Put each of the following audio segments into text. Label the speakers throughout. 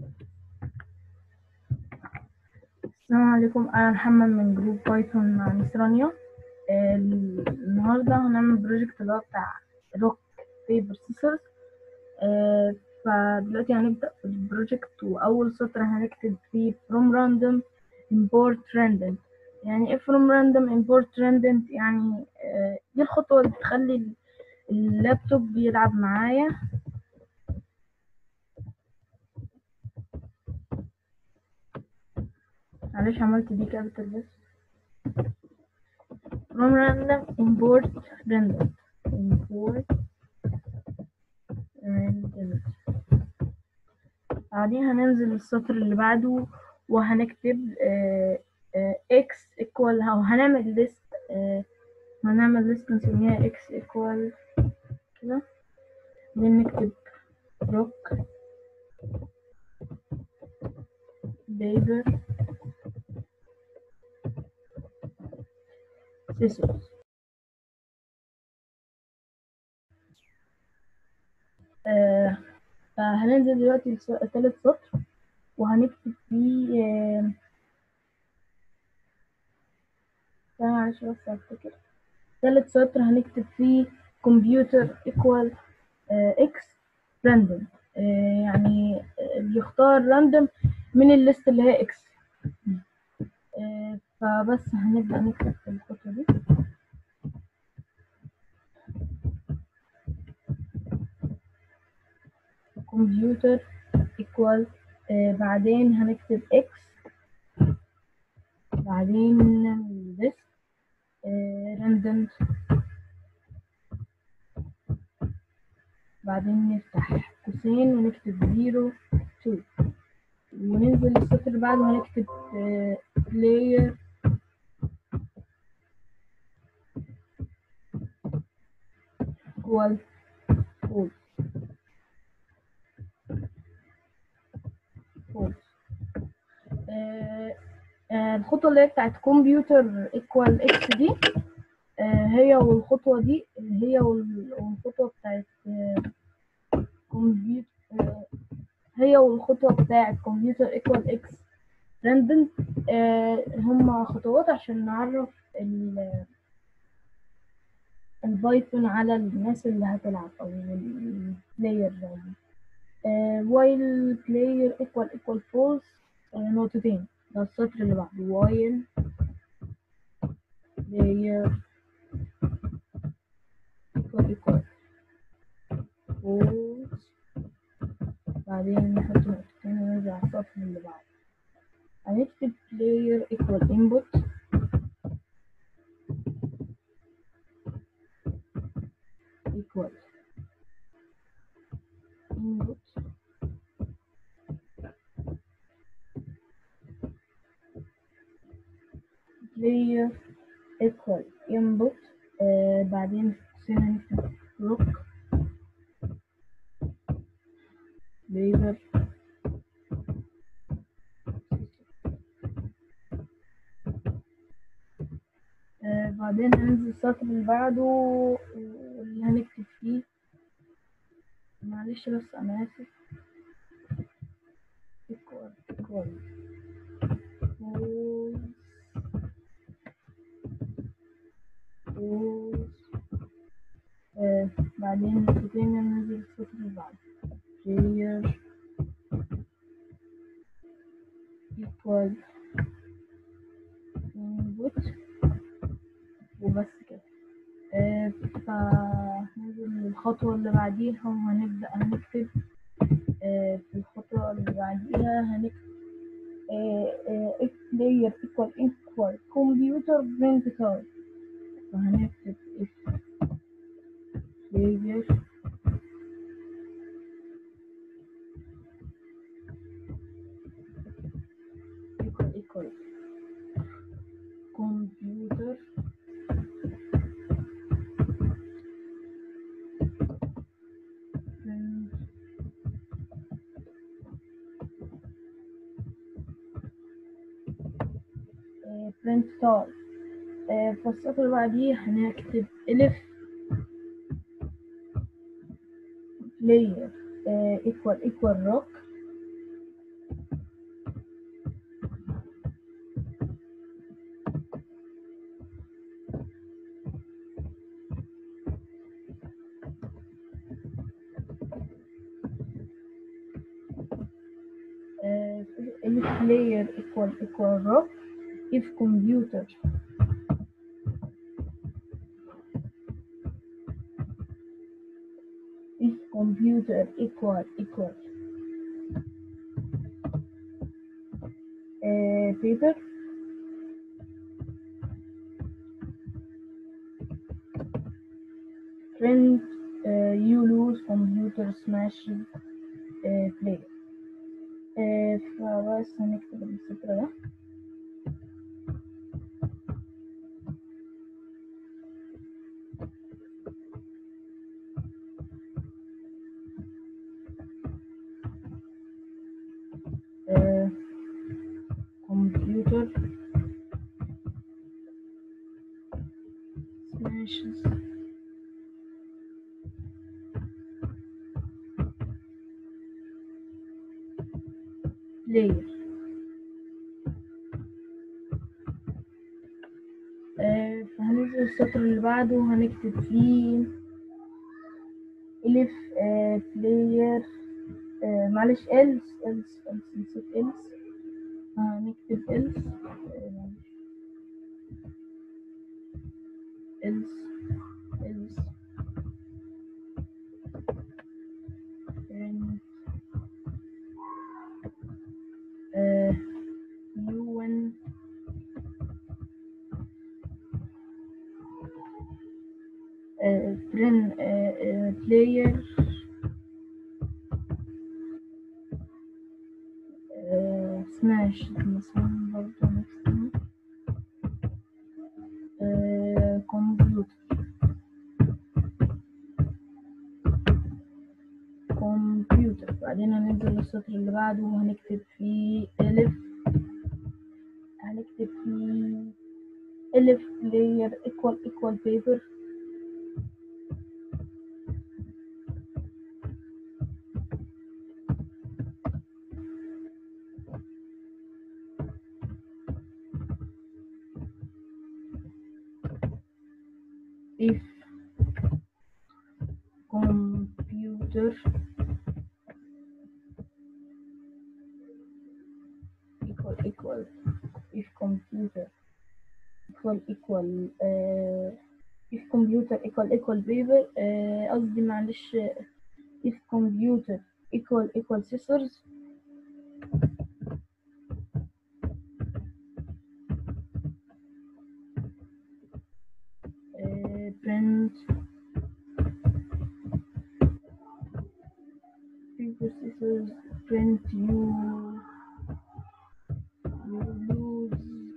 Speaker 1: السلام عليكم انا محمد من جروب بايثون مع مس رانيا آه، النهارده هنعمل بروجكت اللي هو بتاع روك بيبر سيسرز فدلوقتي هنبدأ في البروجكت وأول سطر هنكتب فيه from random import random يعني ايه from random import random يعني آه، دي الخطوة اللي بتخلي اللابتوب يلعب معايا معلش عملت دي كابيتال بس from random import random import random بعدين هننزل السطر اللي بعده وهنكتب آه آه x equal أو هنعمل list آه هنعمل list نسميها x equal كده بعدين نكتب rock paper scissors آه فهننزل دلوقتي الس- تالت سطر وهنكتب فيه آه، ثانية معلش بس افتكر تالت سطر هنكتب فيه كمبيوتر equal آه، x random آه، يعني آه، بيختار random من الليست اللي هي x آه، فبس هنبدأ نكتب في الخطوة دي كمبيوتر equal آه، بعدين هنكتب x بعدين نعمل this آه، random بعدين نفتح قوسين ونكتب زيرو تو وننزل السطر اللي بعده هنكتب آه، player equal false false آه، آه، الخطوة اللي هي بتاعت كمبيوتر equal x دي آه، هي والخطوة دي هي وال- والخطوة بتاعت كمبيوتر هي والخطوة بتاعت كمبيوتر equal x random آه، هما خطوات عشان نعرف ال- البايثون على الناس اللي هتلعب أو البلاير يعني آه، while player equal equal false آه، نقطتين ده السطر اللي بعده while player equal equal false بعدين نحط نقطتين ونرجع السطر اللي بعده هنكتب player equal input equal input player equal input آه بعدين في هنكتب rock paper آه بعدين هننزل السطر اللي بعده واللي هنكتب فيه معلش بس أنا آسف equal equal false false آه بعدين نقطتين ننزل السطر اللي بعده player equal input وبس كده آه فننزل للخطوة اللي بعديها وهنبدأ هنكتب آه في الخطوة اللي بعديها هنكتب آه آه if player equal equal computer print type فهنكتب if player equal equal computer print آه print type آه فالسطر اللي بعديه هنكتب elif player آه equal equal rock uh, if player equal equal row if computer if computer equal equal uh, paper print uh, you lose computer smash uh, player uh, فبس هنكتب السطر ده uh, computer smashes player آه، فهننزل السطر اللي بعده وهنكتب فيه ألف آه، player آه، معلش else else else نسيت else هنكتب else آه، معلش else else and آه، UN آه، print آه، آه، player آه، smash مثلا برضه نكتب آه، computer كمبيوتر بعدين هننزل للسطر اللي بعده وهنكتب فيه ألف هنكتب فيه ألف layer equal equal paper if computer equal equal if computer equal equal uh, if computer equal equal paper آه، قصدي معلش if computer equal equal scissors uh, print paper scissors print you you lose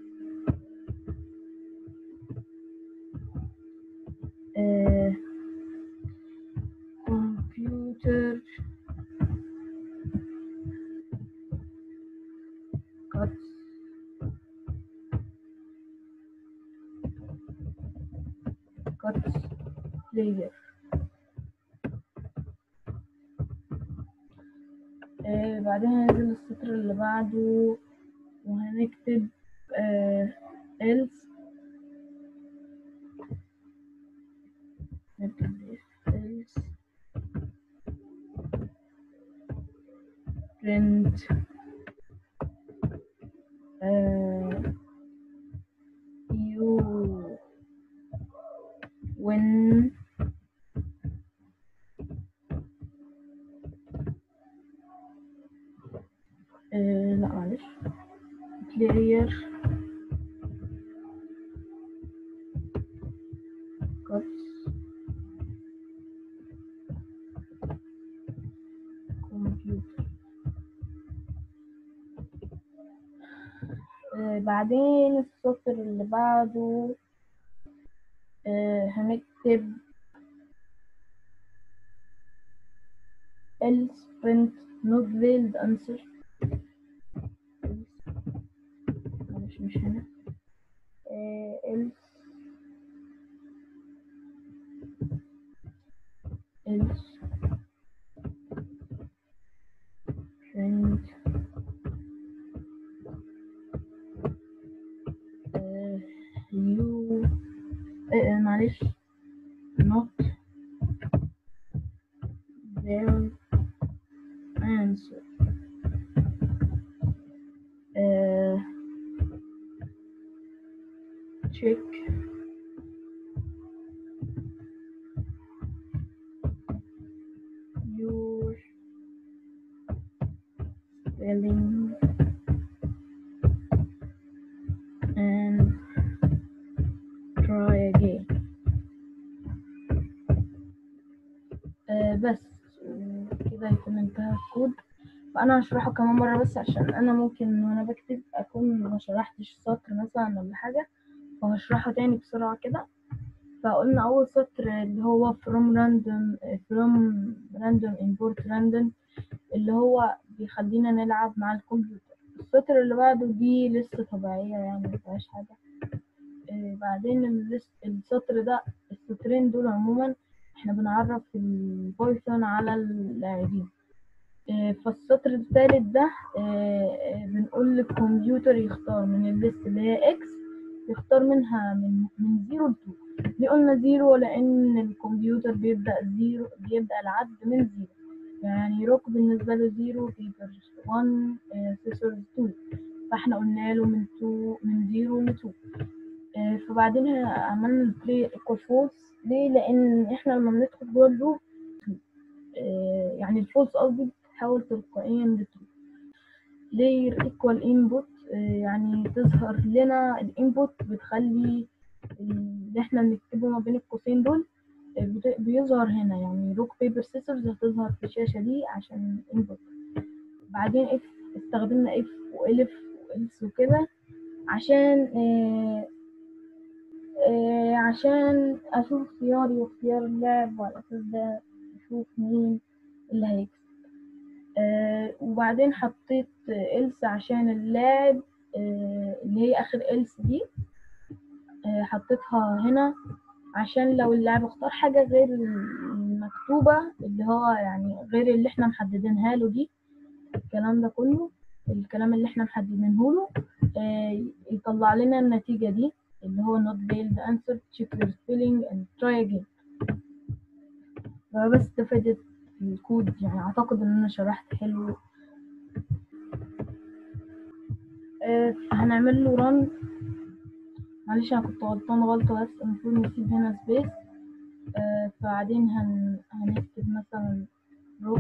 Speaker 1: uh, computer cuts cuts player آه بعدين هننزل السطر اللي بعده وهنكتب آه else نكتب else print آه you when آه لا معلش player cuts computer آه بعدين السطر اللي بعده آه هنكتب else print not veiled answer معلش مش هنا آه else else print معلش not their answer uh, check your spelling and try again آه بس كده يكون انتهى الكود فأنا هشرحه كمان مرة بس عشان أنا ممكن وأنا بكتب أكون ما شرحتش سطر مثلا ولا حاجة فهشرحه تاني بسرعة كده فقلنا أول سطر اللي هو from random from random import random اللي هو بيخلينا نلعب مع الكمبيوتر السطر اللي بعده دي لسه طبيعية يعني مفيهاش حاجة آه بعدين اللس- السطر ده السطرين دول عموما احنا بنعرف البايثون على اللاعبين آه فالسطر الثالث ده آه آه بنقول للكمبيوتر يختار من الليست اللي هي اكس يختار منها من من زيرو لتو ليه قلنا زيرو لأن الكمبيوتر بيبدأ زيرو بيبدأ العد من زيرو يعني روك بالنسبة له زيرو بيبر 1 سيسورز 2 فاحنا قلنا له من 2 من زيرو ل 2 آه، فبعدين عملنا البلاي ايكوال فولس ليه لان احنا لما بندخل جوه اللوب آه، يعني الفولس قصدي بتتحول تلقائيا لترو layer equal input آه، يعني تظهر لنا الانبوت بتخلي اللي احنا بنكتبه ما بين القوسين دول آه، بت- بيظهر هنا يعني روك بيبر سيسرز هتظهر في الشاشة دي عشان input بعدين اف استخدمنا اف والف والس وكده عشان آه آه عشان اشوف اختياري واختيار اللاعب وعلى اساس ده اشوف مين اللي هيكسب آه وبعدين حطيت إلس عشان اللاعب آه اللي هي آخر إلس دي آه حطيتها هنا عشان لو اللاعب اختار حاجة غير المكتوبة اللي هو يعني غير اللي احنا محددينها له دي الكلام ده كله الكلام اللي احنا محددينه له آه يطلع لنا النتيجة دي اللي هو not failed answer check your spelling and try again فبس ده فائدة الكود يعني أعتقد إن أنا شرحت حلو آه هنعمل له run معلش أنا كنت غلطان غلطة بس المفروض نسيب هنا سبيس آه فبعدين هن... هنكتب مثلا روك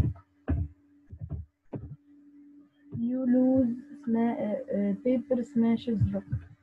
Speaker 1: you lose sma- uh, uh, paper smashes rock